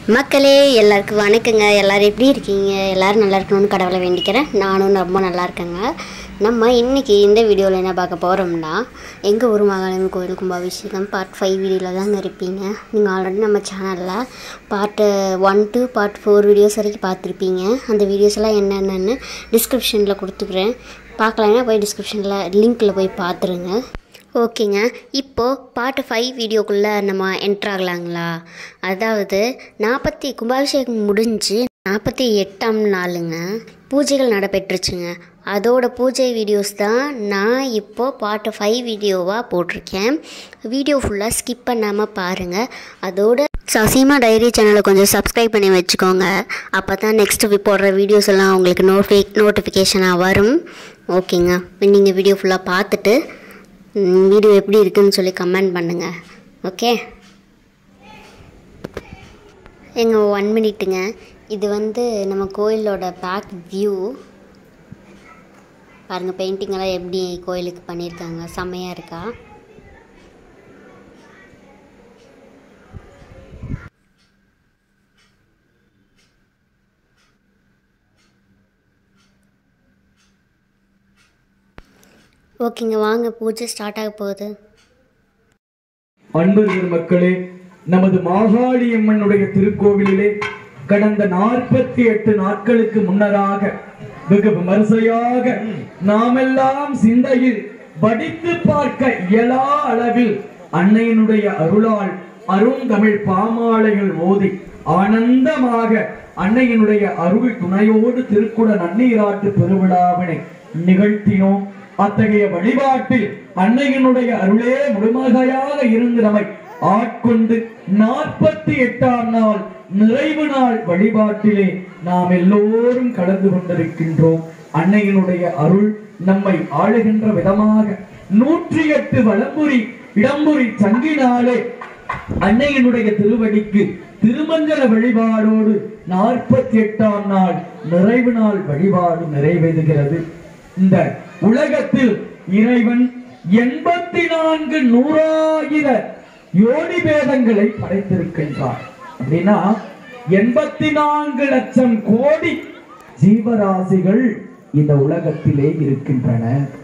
மக்களே எல்லாருக்கும் வணக்கங்க எல்லாரும் எப்படி இருக்கீங்க எல்லாரும் நல்லா இருக்கணும்னு கடவுளை வேண்டிக்கிறேன் நானும் ரொம்ப நல்லா இருக்கேங்க நம்ம இன்னைக்கு இந்த வீடியோவில் என்ன பார்க்க போகிறோம்னா எங்கள் ஊர் மகாலயம் கோயில் கும்பாபிஷேகம் பார்ட் ஃபைவ் வீடியோவில் தாங்க இருப்பீங்க நீங்கள் ஆல்ரெடி நம்ம சேனலில் part one two part four videos வரைக்கும் பார்த்துருப்பீங்க அந்த வீடியோஸ் எல்லாம் என்னென்னு டிஸ்கிரிப்ஷனில் கொடுத்துக்கிறேன் பார்க்கலன்னா போய் டிஸ்கிரிப்ஷனில் லிங்க்கில் போய் பார்த்துருங்க ஓகேங்க இப்போது பாட்டு ஃபைவ் வீடியோக்குள்ளே நம்ம என்ட்ரு ஆகலாங்களா அதாவது நாற்பத்தி கும்பாபிஷேகம் முடிஞ்சு நாற்பத்தி எட்டாம் நாளுங்க பூஜைகள் நடைபெற்றுச்சுங்க அதோட பூஜை வீடியோஸ் தான் நான் இப்போது பாட்டு ஃபைவ் வீடியோவாக போட்டிருக்கேன் வீடியோ ஃபுல்லாக ஸ்கிப் பண்ணாமல் பாருங்கள் அதோட சசிமா டைரி சேனலை கொஞ்சம் சப்ஸ்கிரைப் பண்ணி வச்சுக்கோங்க அப்போ தான் நெக்ஸ்ட்டு போடுற வீடியோஸ் எல்லாம் உங்களுக்கு நோட்டி நோட்டிஃபிகேஷனாக வரும் ஓகேங்க நீங்கள் வீடியோ ஃபுல்லாக பார்த்துட்டு வீடியோ எப்படி இருக்குன்னு சொல்லி கமெண்ட் பண்ணுங்கள் ஓகே எங்கள் ஒன் மினிட்டுங்க இது வந்து நம்ம கோயிலோட பேக் வியூ பாருங்கள் பெயிண்டிங்கெல்லாம் எப்படி கோயிலுக்கு பண்ணியிருக்காங்க செம்மையாக இருக்கா ஓகேங்க வாங்க பூஜை ஸ்டார்ட் ஆக போகுது அன்பு மக்களே நமது மாகாளியம்மனுடைய திருக்கோவிலிலே கடந்த நாற்பத்தி எட்டு நாட்களுக்கு முன்னராக வெகு விமர்சையாக நாமெல்லாம் சிந்தையில் படித்து பார்க்க இயலா அளவில் அன்னையினுடைய அருளால் அருந்தமிழ் பாமாலைகள் ஓதி ஆனந்தமாக அன்னையினுடைய அருள் துணையோடு திருக்குட நன்னீராட்டு பெருவிழாவினை நிகழ்த்தினோம் அத்தகைய வழிபாட்டில் அன்னையினுடைய அருளே முழுமகையாக இருந்து நம்மை ஆட்கொண்டு நாற்பத்தி எட்டாம் நாள் நிறைவு நாள் வழிபாட்டிலே நாம் எல்லோரும் கலந்து கொண்டிருக்கின்றோம் அன்னையினுடைய அருள் நம்மை ஆளுகின்ற விதமாக நூற்றி எட்டு வலம்புரி இடம்புரி சங்கினாலே அன்னையினுடைய திருவடிக்கு திருமஞ்சன வழிபாடோடு நாற்பத்தி எட்டாம் நாள் நிறைவு நாள் வழிபாடு நிறைவேறுகிறது இந்த உலகத்தில் இறைவன் எண்பத்தி நான்கு நூறாயிர யோனி பேதங்களை படைத்திருக்கின்றார் அப்படின்னா எண்பத்தி நான்கு லட்சம் கோடி ஜீவராசிகள் இந்த உலகத்திலே இருக்கின்றன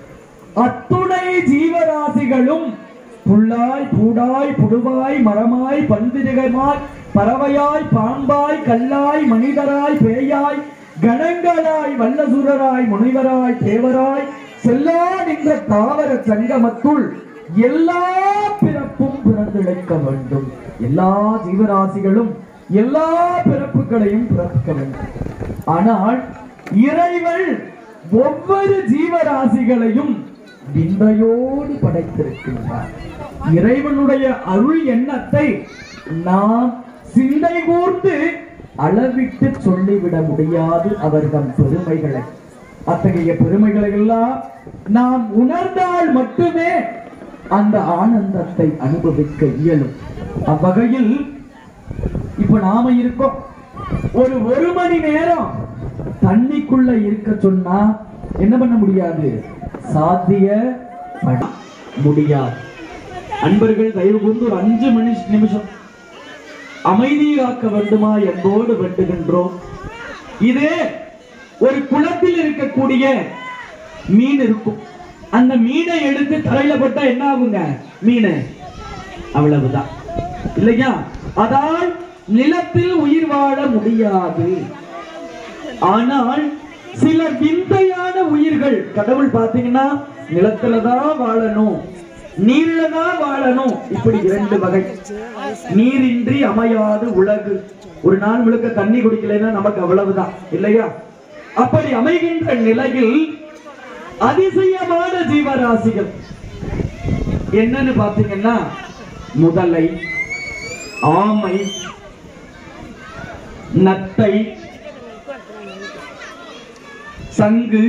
அத்துணை ஜீவராசிகளும் புல்லாய் பூடாய் புடுவாய் மரமாய் பந்திரிகமாய் பறவையாய் பாம்பாய் கல்லாய் மனிதராய் பேயாய் கணங்களாய் வல்லசுரராய் முனிவராய் தேவராய் செல்லா நின்ற தாவர சங்கமத்துள் எல்லா பிறப்பும் பிறந்திழைக்க வேண்டும் எல்லா ஜீவராசிகளும் எல்லா பிறப்புகளையும் பிறக்க வேண்டும் ஆனால் இறைவன் ஒவ்வொரு ஜீவராசிகளையும் விந்தையோடு படைத்திருக்கின்றார் இறைவனுடைய அருள் எண்ணத்தை நாம் சிந்தை கூர்ந்து அளவிட்டு சொல்லிவிட முடியாது அவர்கள் பெருமைகளை அத்தகைய பெருமைகளை எல்லாம் நாம் உணர்ந்தால் மட்டுமே அந்த ஆனந்தத்தை அனுபவிக்க இயலும் அவ்வகையில் இப்ப நாம இருக்கோம் ஒரு ஒரு மணி நேரம் தண்ணிக்குள்ள இருக்க சொன்னா என்ன பண்ண முடியாது சாத்திய பட முடியாது அன்பர்கள் தயவு கூர்ந்து ஒரு அஞ்சு மணி நிமிஷம் அமைதி காக்க வேண்டுமா என்போடு வேண்டுகின்றோம் இது ஒரு குளத்தில் இருக்கக்கூடிய மீன் இருக்கும் அந்த மீனை எடுத்து தரையில போட்டா என்ன ஆகுங்க மீன் அவ்வளவுதான் இல்லையா அதால் நிலத்தில் உயிர் வாழ முடியாது ஆனால் சில விந்தையான உயிர்கள் கடவுள் பாத்தீங்கன்னா நிலத்துலதான் வாழணும் நீர்ல தான் வாழணும் இப்படி இரண்டு வகை நீரின்றி அமையாது உலகு ஒரு நாள் முழுக்க தண்ணி குடிக்கலைன்னா நமக்கு அவ்வளவுதான் இல்லையா அப்படி அமைகின்ற நிலையில் அதிசயமான ஜீவராசிகள் என்னன்னு பாத்தீங்கன்னா முதலை ஆமை நத்தை சங்கு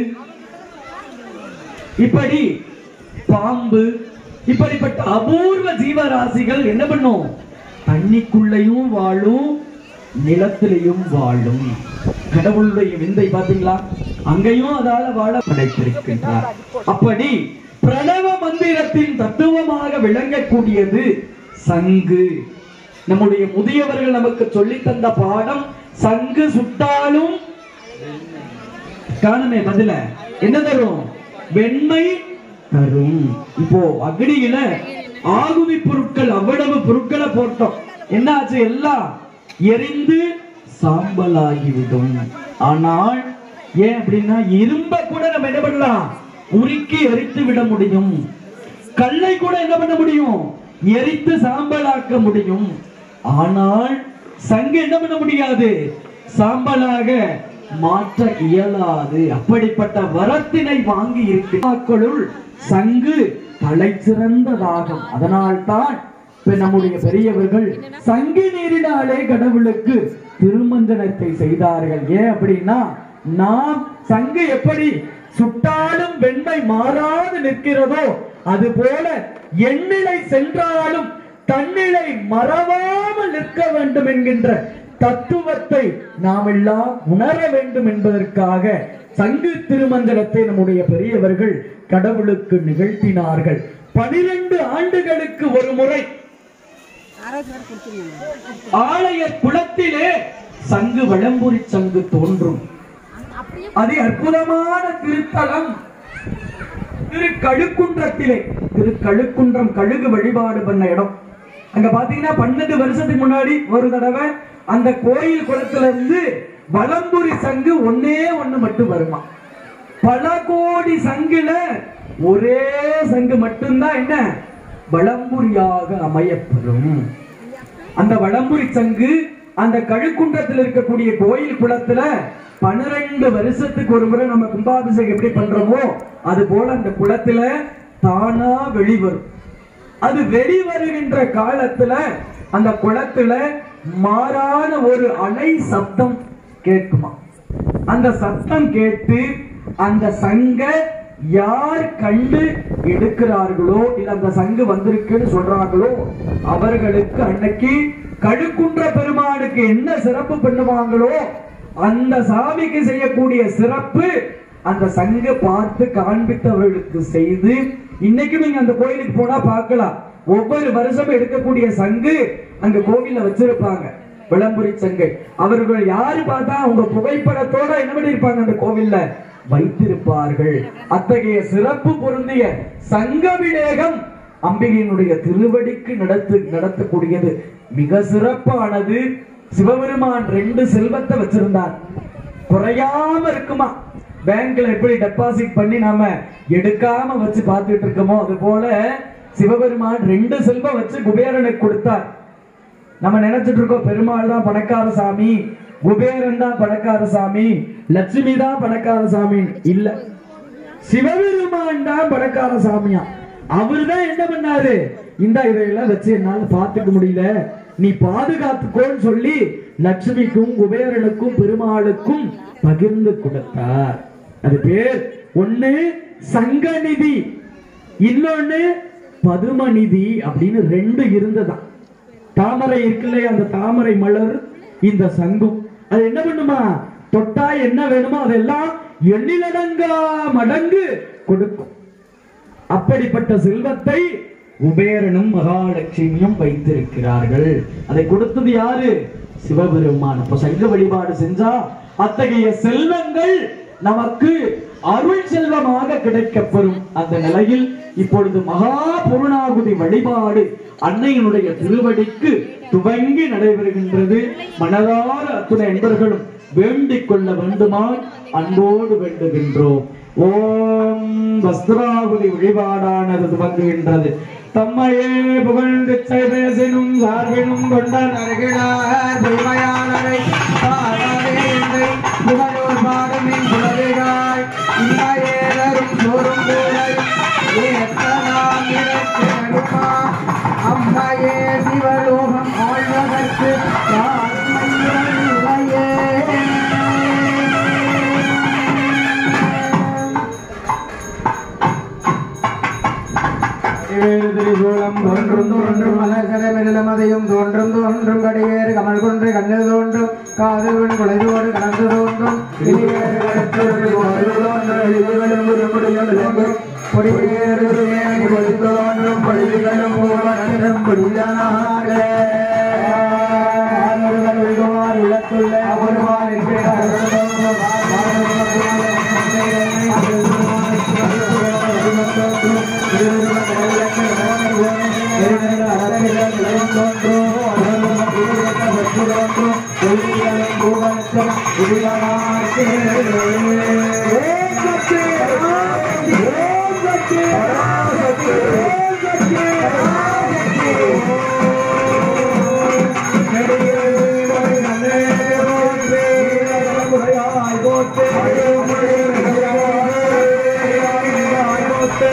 இப்படி பாம்பு இப்படிப்பட்ட அபூர்வ ஜீவராசிகள் என்ன பண்ணும் தண்ணிக்குள்ளையும் வாழும் நிலத்திலையும் வாழும் கடவுளுடைய விந்தை பாத்தீங்களா அங்கேயும் அதால வாழ படைத்திருக்கின்றார் அப்படி பிரணவ மந்திரத்தின் தத்துவமாக விளங்கக்கூடியது சங்கு நம்முடைய முதியவர்கள் நமக்கு சொல்லி தந்த பாடம் சங்கு சுட்டாலும் காணுமே பதில என்ன தரும் வெண்மை தரும் இப்போ அக்னியில ஆகுதி பொருட்கள் அவ்வளவு பொருட்களை போட்டோம் என்ன ஆச்சு எல்லாம் எரிந்து சாம்பலாகிவிடும் ஆனால் ஏன் அப்படின்னா இரும்ப கூட நம்ம என்ன பண்ணலாம் உருக்கி எரித்து விட முடியும் கல்லை கூட என்ன பண்ண முடியும் எரித்து சாம்பலாக்க முடியும் ஆனால் சங்கு என்ன பண்ண முடியாது சாம்பலாக மாற்ற இயலாது அப்படிப்பட்ட வரத்தினை வாங்கி இருக்கிறார்களுள் சங்கு தலை சிறந்ததாகும் அதனால்தான் இப்ப நம்முடைய பெரியவர்கள் சங்கு நீரினாலே கடவுளுக்கு திருமஞ்சனத்தை செய்தார்கள் ஏன் அப்படின்னா நாம் சங்கு எப்படி சுட்டாலும் வெண்மை மாறாது நிற்கிறதோ அது போல எண்ணிலை சென்றாலும் தன்னிலை மறவாமல் நிற்க வேண்டும் என்கின்ற தத்துவத்தை நாம் எல்லாம் உணர வேண்டும் என்பதற்காக சங்கு திருமஞ்சனத்தை நம்முடைய பெரியவர்கள் கடவுளுக்கு நிகழ்த்தினார்கள் பனிரெண்டு ஆண்டுகளுக்கு ஒரு முறை ஆலய குளத்திலே சங்கு வளம்புரி சங்கு தோன்றும் அது அற்புதமான திருத்தலம் திரு கழுக்குன்றத்திலே திரு கழுக்குன்றம் கழுகு வழிபாடு பண்ண இடம் அங்க பாத்தீங்கன்னா பன்னெண்டு வருஷத்துக்கு முன்னாடி ஒரு தடவை அந்த கோயில் குளத்துல இருந்து வலம்புரி சங்கு ஒன்னே ஒண்ணு மட்டும் வருமா பல கோடி சங்குல ஒரே சங்கு மட்டும்தான் என்ன வளம்புரியாக அமையப்பெறும் அந்த வடம்புரி சங்கு அந்த கழுக்குன்றத்தில் இருக்கக்கூடிய கோயில் குளத்துல பன்னிரண்டு வருஷத்துக்கு ஒரு முறை நம்ம கும்பாபிஷேகம் எப்படி பண்றோமோ அது போல அந்த குளத்துல தானா வெளிவரும் அது வெளிவருகின்ற காலத்துல அந்த குளத்துல மாறான ஒரு அலை சப்தம் கேட்குமா அந்த சத்தம் கேட்டு அந்த சங்க யார் கண்டு எடுக்கிறார்களோ இல்ல அந்த சங்கு வந்திருக்குன்னு சொல்றாங்களோ அவர்களுக்கு அன்னைக்கு கழுக்குன்ற பெருமானுக்கு என்ன சிறப்பு பண்ணுவாங்களோ அந்த சாமிக்கு செய்யக்கூடிய சிறப்பு அந்த சங்க பார்த்து காண்பித்தவர்களுக்கு செய்து இன்னைக்கு நீங்க அந்த கோயிலுக்கு போனா பார்க்கலாம் ஒவ்வொரு வருஷமும் எடுக்கக்கூடிய சங்கு அங்க கோவில்ல வச்சிருப்பாங்க விளம்புரி சங்கை அவர்கள் யாரு பார்த்தா அவங்க புகைப்படத்தோட என்ன பண்ணிருப்பாங்க அந்த கோவில்ல வைத்திருப்பார்கள் அத்தகைய சிறப்பு பொருந்திய சங்கவிடேகம் அம்பிகையினுடைய திருவடிக்கு நடத்து நடத்தக்கூடியது மிக சிறப்பானது சிவபெருமான் ரெண்டு செல்வத்தை வச்சிருந்தார் குறையாம இருக்குமா பேங்க்ல எப்படி டெபாசிட் பண்ணி நாம எடுக்காம வச்சு பார்த்துட்டு இருக்கோமோ அது போல சிவபெருமான் ரெண்டு செல்வம் வச்சு குபேரனுக்கு கொடுத்தார் நம்ம நினைச்சிட்டு இருக்கோம் பெருமாள் தான் பணக்கார சாமி குபேரன் தான் பணக்கார சாமி லட்சுமி தான் பணக்கார சாமி இல்ல சிவபெருமான் தான் பணக்கார சாமியா அவர் தான் என்ன பண்ணாரு இந்த இதையெல்லாம் வச்சு என்னால பாத்துக்க முடியல நீ பாதுகாத்துக்கோன்னு சொல்லி லட்சுமிக்கும் குபேரனுக்கும் பெருமாளுக்கும் பகிர்ந்து கொடுத்தார் அது பேர் ஒண்ணு சங்கநிதி இன்னொன்னு பதுமநிதி அப்படின்னு ரெண்டு இருந்ததாம் தாமரை இருக்கு இல்லையா அந்த தாமரை மலர் இந்த சங்கும் அது என்ன பண்ணுமா தொட்டா என்ன வேணுமோ அதெல்லாம் எண்ணிலடங்கா மடங்கு கொடுக்கும் அப்படிப்பட்ட செல்வத்தை குபேரனும் மகாலட்சுமியும் வைத்திருக்கிறார்கள் அதை கொடுத்தது யாரு சிவபெருமான் அப்ப சங்க வழிபாடு செஞ்சா அத்தகைய செல்வங்கள் நமக்கு அருள் செல்வமாக கிடைக்கப்பெறும் அந்த நிலையில் இப்பொழுது மகா பூர்ணாகுதி வழிபாடு அன்னையினுடைய திருவடிக்கு துவங்கி நடைபெறுகின்றது மனதார அத்துணை என்பர்களும் வேண்டிக் கொள்ள வேண்டுமாய் அன்போடு வேண்டுகின்றோம் ஓம் வஸ்திராகுதி வழிபாடானது துவங்குகின்றது தம்மையே புகழ்ந்து பேசினும் சார்பினும் கொண்ட அருகிலார் பொய்மையாளரை பாடாதே என்று புகழோர் பாடமின் புலவிகாய் இன்மையேதரும் சோறும் கூடை ஏத்தனாம் இறக்கு நடுமா அம்மையே சிவலோகம் ஆழ்வதற்கு திரிசூலம் தோன்றும் தோன்றும் மலர்கரை மெல்லம் அதையும் தோன்றும் தோன்றும் கடிவேறு கமல் கொன்று கண்ணில் தோன்றும் காதல் வெண் குலைதோடு கலந்து தோன்றும் இனிவேறு கடற்றொரு கோடு தோன்றும் இழிவுகளும் உருமுடியும் விளங்கும் பொடிவேறு உரிமையை பொடி தோன்றும் பொடிகளும் பூவனம் பொடியானாக தோன்றும் புலிகளும் புகழ்த்தன புலியமாக்கே ஓம் சக்தி ஓம் சக்தி பராசக்தி ஓம் சக்தி பராசக்தி நெடுவேலோய் நன்னே போற்றே முறையாய் போற்றே முறையாய் போற்றே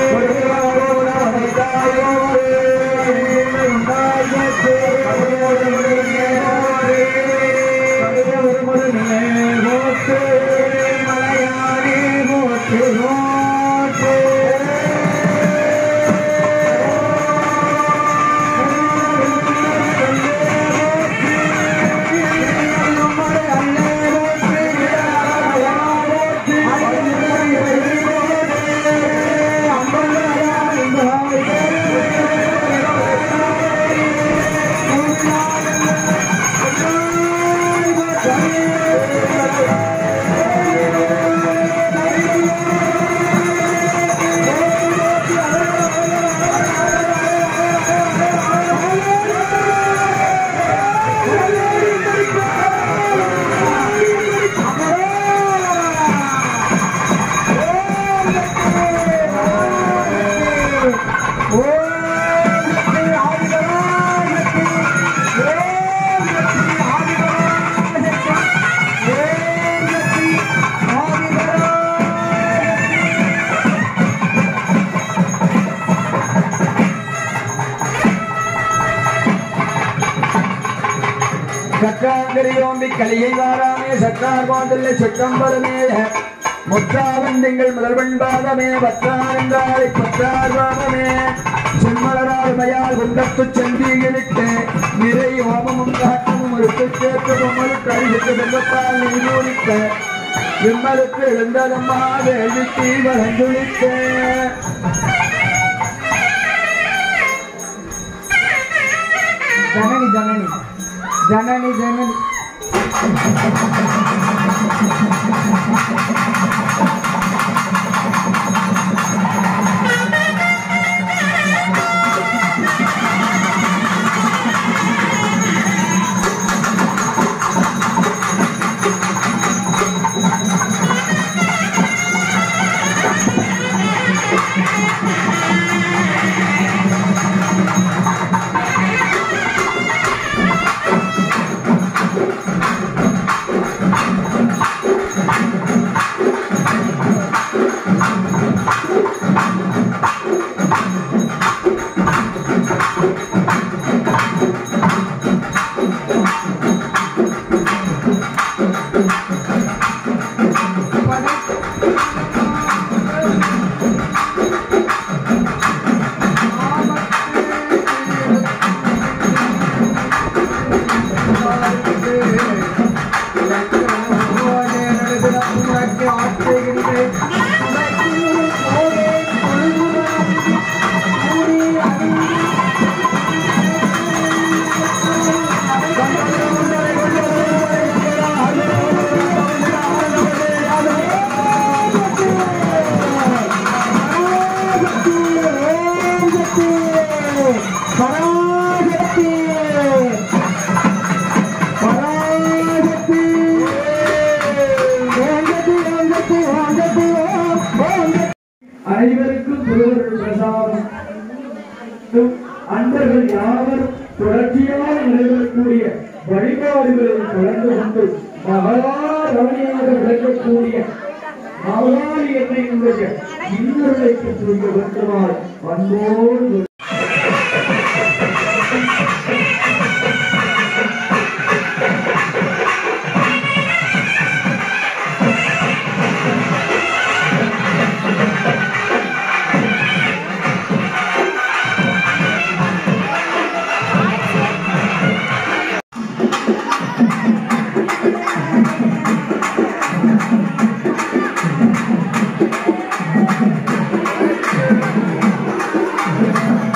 சக்காங்கரியோம்பி கலியை வாராமே சக்கார் மாதல்ல சிற்றம்பலமே முற்றாவந்திங்கள் முதல்வன் பாதமே பற்றாரங்காலை பற்றார் பாதமே செம்மலரால் மயால் குண்டத்து செந்தியிலிட்டு நிறை ஹோமமும் காட்டமும் ஒருத்து சேர்த்து பொம்மலுக்கு அழித்து வெள்ளத்தால் நீரூரித்த விம்மலுக்கு எழுந்ததம்மா வேள்வி தீ வளர்ந்துளித்தே ஜனனி ஜனனி ஜனனி ஜனனி பராசக்தி பராசக்தி ஓம் சக்தி ஓம் சக்தி ஓம் சக்தி ஓம் ஓம் சக்தி அனைவருக்கும் குருவர்கள் பிரசாதம் அன்பர்கள் யாவரும் தொடர்ச்சியாக நடைபெறக்கூடிய வழிபாடுகளில் கலந்து கொண்டு மகாரவணியாக விளக்கக்கூடிய மகாலி என்னையுடைய இன்னொருளைக்கு புரிய வேண்டுமாறு அன்போடு ஓம்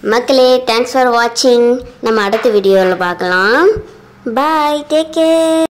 மக்களே தேங்க்ஸ் ஃபார் வாட்சிங் நம்ம அடுத்த வீடியோவில் பார்க்கலாம் பாய் டேக் கேர்